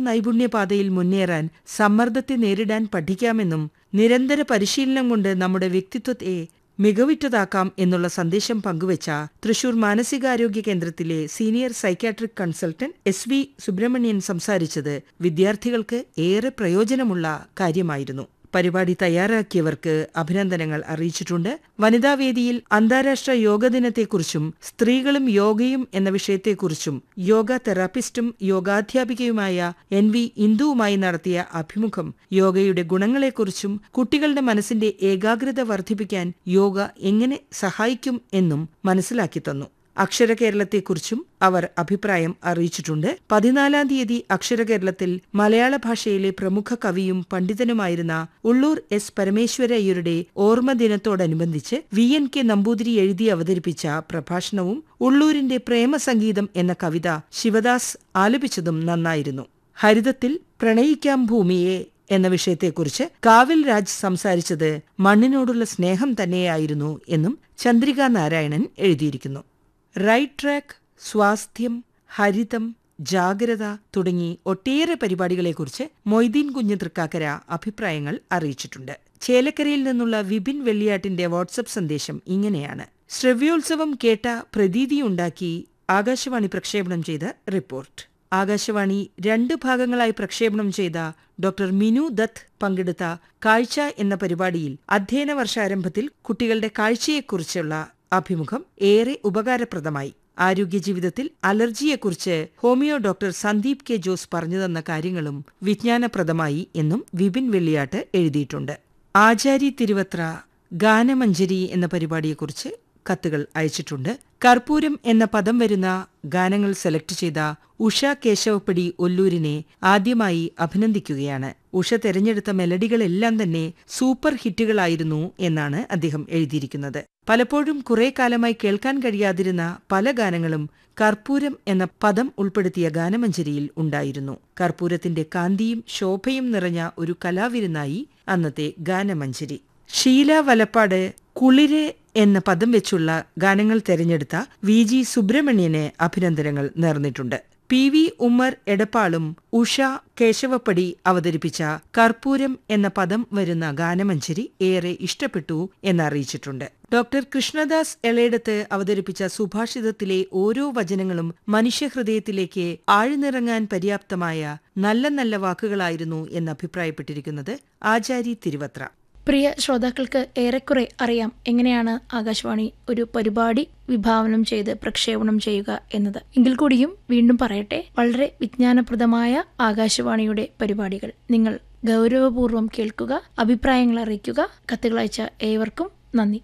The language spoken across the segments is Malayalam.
നൈപുണ്യപാതയിൽ മുന്നേറാൻ സമ്മർദ്ദത്തെ നേരിടാൻ പഠിക്കാമെന്നും നിരന്തര പരിശീലനം കൊണ്ട് നമ്മുടെ വ്യക്തിത്വത്തെ മികവുറ്റതാക്കാം എന്നുള്ള സന്ദേശം പങ്കുവച്ച തൃശൂർ മാനസികാരോഗ്യ കേന്ദ്രത്തിലെ senior psychiatric consultant S V Subramanian സംസാരിച്ചത് വിദ്യാർത്ഥികൾക്ക് ഏറെ പ്രയോജനമുള്ള കാര്യമായിരുന്നു പരിപാടി തയ്യാറാക്കിയവർക്ക് അഭിനന്ദനങ്ങൾ അറിയിച്ചിട്ടുണ്ട് വനിതാവേദിയിൽ അന്താരാഷ്ട്ര യോഗ ദിനത്തെക്കുറിച്ചും സ്ത്രീകളും യോഗയും എന്ന വിഷയത്തെക്കുറിച്ചും യോഗ തെറാപ്പിസ്റ്റും യോഗാധ്യാപികയുമായ എൻ വി ഇന്ദുവുമായി നടത്തിയ അഭിമുഖം യോഗയുടെ ഗുണങ്ങളെക്കുറിച്ചും കുട്ടികളുടെ മനസ്സിന്റെ ഏകാഗ്രത വർദ്ധിപ്പിക്കാൻ യോഗ എങ്ങനെ സഹായിക്കും എന്നും മനസ്സിലാക്കി തന്നു അക്ഷര കേരളത്തെക്കുറിച്ചും അവർ അഭിപ്രായം അറിയിച്ചിട്ടുണ്ട് പതിനാലാം തീയതി അക്ഷര കേരളത്തിൽ മലയാള ഭാഷയിലെ പ്രമുഖ കവിയും പണ്ഡിതനുമായിരുന്ന ഉള്ളൂർ എസ് പരമേശ്വരയ്യരുടെ ഓർമ്മ ദിനത്തോടനുബന്ധിച്ച് വി എൻ കെ നമ്പൂതിരി എഴുതി അവതരിപ്പിച്ച പ്രഭാഷണവും ഉള്ളൂരിന്റെ പ്രേമസംഗീതം എന്ന കവിത ശിവദാസ് ആലപിച്ചതും നന്നായിരുന്നു ഹരിതത്തിൽ പ്രണയിക്കാം ഭൂമിയെ എന്ന വിഷയത്തെക്കുറിച്ച് കാവിൽ രാജ് സംസാരിച്ചത് മണ്ണിനോടുള്ള സ്നേഹം തന്നെയായിരുന്നു എന്നും ചന്ദ്രിക നാരായണൻ എഴുതിയിരിക്കുന്നു റൈറ്റ് ട്രാക്ക് സ്വാസ്ഥ്യം ഹരിതം ജാഗ്രത തുടങ്ങി ഒട്ടേറെ പരിപാടികളെക്കുറിച്ച് മൊയ്തീൻ കുഞ്ഞ് തൃക്കാക്കര അഭിപ്രായങ്ങൾ അറിയിച്ചിട്ടുണ്ട് ചേലക്കരയിൽ നിന്നുള്ള വിപിൻ വെള്ളിയാട്ടിന്റെ വാട്സപ്പ് സന്ദേശം ഇങ്ങനെയാണ് ശ്രവ്യോത്സവം കേട്ട പ്രതീതിയുണ്ടാക്കി ആകാശവാണി പ്രക്ഷേപണം ചെയ്ത റിപ്പോർട്ട് ആകാശവാണി രണ്ട് ഭാഗങ്ങളായി പ്രക്ഷേപണം ചെയ്ത ഡോക്ടർ മിനു ദത്ത് പങ്കെടുത്ത കാഴ്ച എന്ന പരിപാടിയിൽ അധ്യയന വർഷാരംഭത്തിൽ കുട്ടികളുടെ കാഴ്ചയെക്കുറിച്ചുള്ള അഭിമുഖം ഏറെ ഉപകാരപ്രദമായി ആരോഗ്യ ജീവിതത്തിൽ അലർജിയെക്കുറിച്ച് homeo doctor Sandeep K Jose പറഞ്ഞു തന്ന കാര്യങ്ങളും വിജ്ഞാനപ്രദമായി എന്നും വിപിൻ വെള്ളിയാട്ട് എഴുതിയിട്ടുണ്ട് ആചാരി തിരുവത്ര ഗാനമഞ്ജരി എന്ന പരിപാടിയെക്കുറിച്ച് കത്തുകൾ അയച്ചിട്ടുണ്ട് കർപ്പൂരം എന്ന പദം വരുന്ന ഗാനങ്ങൾ സെലക്ട് ചെയ്ത ഉഷ കേശവപ്പടി ഒല്ലൂരിനെ ആദ്യമായി അഭിനന്ദിക്കുകയാണ് ഉഷ തെരഞ്ഞെടുത്ത മെലഡികളെല്ലാം തന്നെ സൂപ്പർ ഹിറ്റുകളായിരുന്നു എന്നാണ് അദ്ദേഹം എഴുതിയിരിക്കുന്നത് പലപ്പോഴും കുറെ കാലമായി കേൾക്കാൻ കഴിയാതിരുന്ന പല ഗാനങ്ങളും കർപ്പൂരം എന്ന പദം ഉൾപ്പെടുത്തിയ ഗാനമഞ്ജരിയിൽ ഉണ്ടായിരുന്നു കർപ്പൂരത്തിന്റെ കാന്തിയും ശോഭയും നിറഞ്ഞ ഒരു കലാവിരുന്നായി അന്നത്തെ ഗാനമഞ്ജരി ഷീല വലപ്പാട് കുളിരെ എന്ന പദം വെച്ചുള്ള ഗാനങ്ങൾ തെരഞ്ഞെടുത്ത വി ജി സുബ്രഹ്മണ്യന് അഭിനന്ദനങ്ങൾ നേർന്നിട്ടുണ്ട് പി വി ഉമ്മർ എടപ്പാളും ഉഷ കേശവപ്പടി അവതരിപ്പിച്ച കർപ്പൂരം എന്ന പദം വരുന്ന ഗാനമഞ്ജരി ഏറെ ഇഷ്ടപ്പെട്ടു എന്നറിയിച്ചിട്ടുണ്ട് ഡോക്ടർ കൃഷ്ണദാസ് എളേടത്ത് അവതരിപ്പിച്ച സുഭാഷിതത്തിലെ ഓരോ വചനങ്ങളും മനുഷ്യഹൃദയത്തിലേക്ക് ആഴ്ന്നിറങ്ങാൻ പര്യാപ്തമായ നല്ല നല്ല വാക്കുകളായിരുന്നു എന്ന് അഭിപ്രായപ്പെട്ടിരിക്കുന്നത് ആചാരി തിരുവത്ര പ്രിയ ശ്രോതാക്കൾക്ക് ഏറെക്കുറെ അറിയാം എങ്ങനെയാണ് ആകാശവാണി ഒരു പരിപാടി വിഭാവനം ചെയ്ത് പ്രക്ഷേപണം ചെയ്യുക എന്നത് എങ്കിൽ കൂടിയും വീണ്ടും പറയട്ടെ വളരെ വിജ്ഞാനപ്രദമായ ആകാശവാണിയുടെ പരിപാടികൾ നിങ്ങൾ ഗൗരവപൂർവ്വം കേൾക്കുക അഭിപ്രായങ്ങൾ അറിയിക്കുക കത്തുകളയച്ച ഏവർക്കും നന്ദി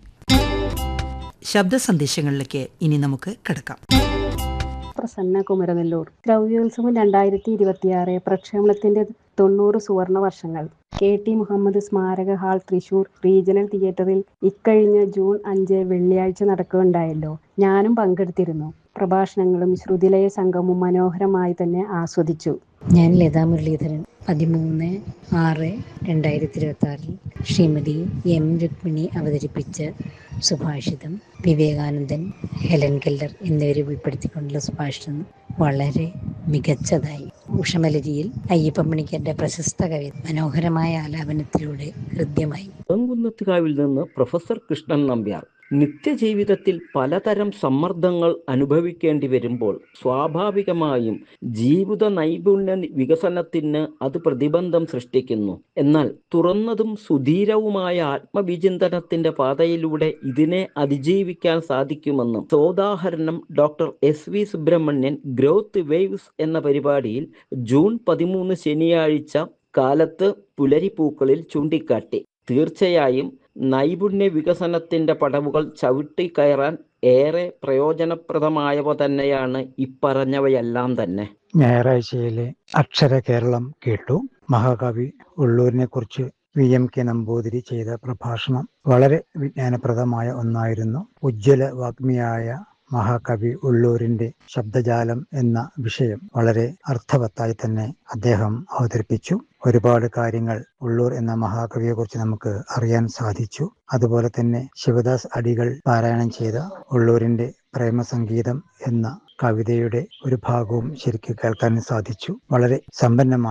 ശബ്ദ സന്ദേശങ്ങളിലേക്ക് ഇനി നമുക്ക് കിടക്കാം പ്രസന്ന കുമരനെല്ലൂർ ദ്രവ്യോത്സവം രണ്ടായിരത്തി ഇരുപത്തിയാറ് പ്രക്ഷേപണത്തിന്റെ തൊണ്ണൂറ് സുവർണ വർഷങ്ങൾ കെ ടി മുഹമ്മദ് സ്മാരക ഹാൾ തൃശൂർ റീജിയണൽ തിയേറ്ററിൽ ഇക്കഴിഞ്ഞ ജൂൺ അഞ്ച് വെള്ളിയാഴ്ച നടക്കുകയുണ്ടായല്ലോ ഞാനും പങ്കെടുത്തിരുന്നു പ്രഭാഷണങ്ങളും ശ്രുതിലയ സംഘവും മനോഹരമായി തന്നെ ആസ്വദിച്ചു ഞാൻ ലതാ മുരളീധരൻ പതിമൂന്ന് ആറ് രണ്ടായിരത്തി ഇരുപത്തി ആറിൽ ശ്രീമതി എം രുക്മിണി അവതരിപ്പിച്ച സുഭാഷിതം വിവേകാനന്ദൻ ഹെലൻ കെല്ലർ എന്നിവരെ ഉൾപ്പെടുത്തിക്കൊണ്ടുള്ള സുഭാഷിതം വളരെ മികച്ചതായി ഉഷമലരിയിൽ അയ്യപ്പ മണിക്കരുടെ പ്രശസ്ത കവി മനോഹരമായ ആലാപനത്തിലൂടെ ഹൃദ്യമായി കുന്നത്തുകാവിൽ നിന്ന് പ്രൊഫസർ കൃഷ്ണൻ നമ്പ്യാർ നിത്യജീവിതത്തിൽ പലതരം സമ്മർദ്ദങ്ങൾ അനുഭവിക്കേണ്ടി വരുമ്പോൾ സ്വാഭാവികമായും ജീവിത നൈപുണ്യ വികസനത്തിന് അത് പ്രതിബന്ധം സൃഷ്ടിക്കുന്നു എന്നാൽ തുറന്നതും സുധീരവുമായ ആത്മവിചിന്തനത്തിന്റെ പാതയിലൂടെ ഇതിനെ അതിജീവിക്കാൻ സാധിക്കുമെന്നും സോദാഹരണം doctor S V Subramanian growth waves എന്ന പരിപാടിയിൽ ജൂൺ പതിമൂന്ന് ശനിയാഴ്ച കാലത്ത് പുലരിപ്പൂക്കളിൽ ചൂണ്ടിക്കാട്ടി തീർച്ചയായും നൈപുണ്യ വികസനത്തിന്റെ പടവുകൾ ചവിട്ടി കയറാൻ ഏറെ പ്രയോജനപ്രദമായവ തന്നെയാണ് ഇപ്പറഞ്ഞവയെല്ലാം തന്നെ ഞായറാഴ്ചയിലെ അക്ഷര കേരളം കേട്ടു മഹാകവി ഉള്ളൂരിനെ കുറിച്ച് വി എം കെ നമ്പൂതിരി ചെയ്ത പ്രഭാഷണം വളരെ വിജ്ഞാനപ്രദമായ ഒന്നായിരുന്നു ഉജ്ജ്വല വാഗ്മിയായ മഹാകവി ഉള്ളൂരിന്റെ ശബ്ദജാലം എന്ന വിഷയം വളരെ അർത്ഥവത്തായി തന്നെ അദ്ദേഹം അവതരിപ്പിച്ചു ഒരുപാട് കാര്യങ്ങൾ ഉള്ളൂർ എന്ന മഹാകവിയെ കുറിച്ച് നമുക്ക് അറിയാൻ സാധിച്ചു അതുപോലെ തന്നെ ശിവദാസ് അടികൾ പാരായണം ചെയ്ത ഉള്ളൂരിന്റെ പ്രേമസംഗീതം എന്ന കവിതയുടെ ഒരു ഭാഗവും ശരിക്ക് കേൾക്കാൻ സാധിച്ചു വളരെ സമ്പന്നമായ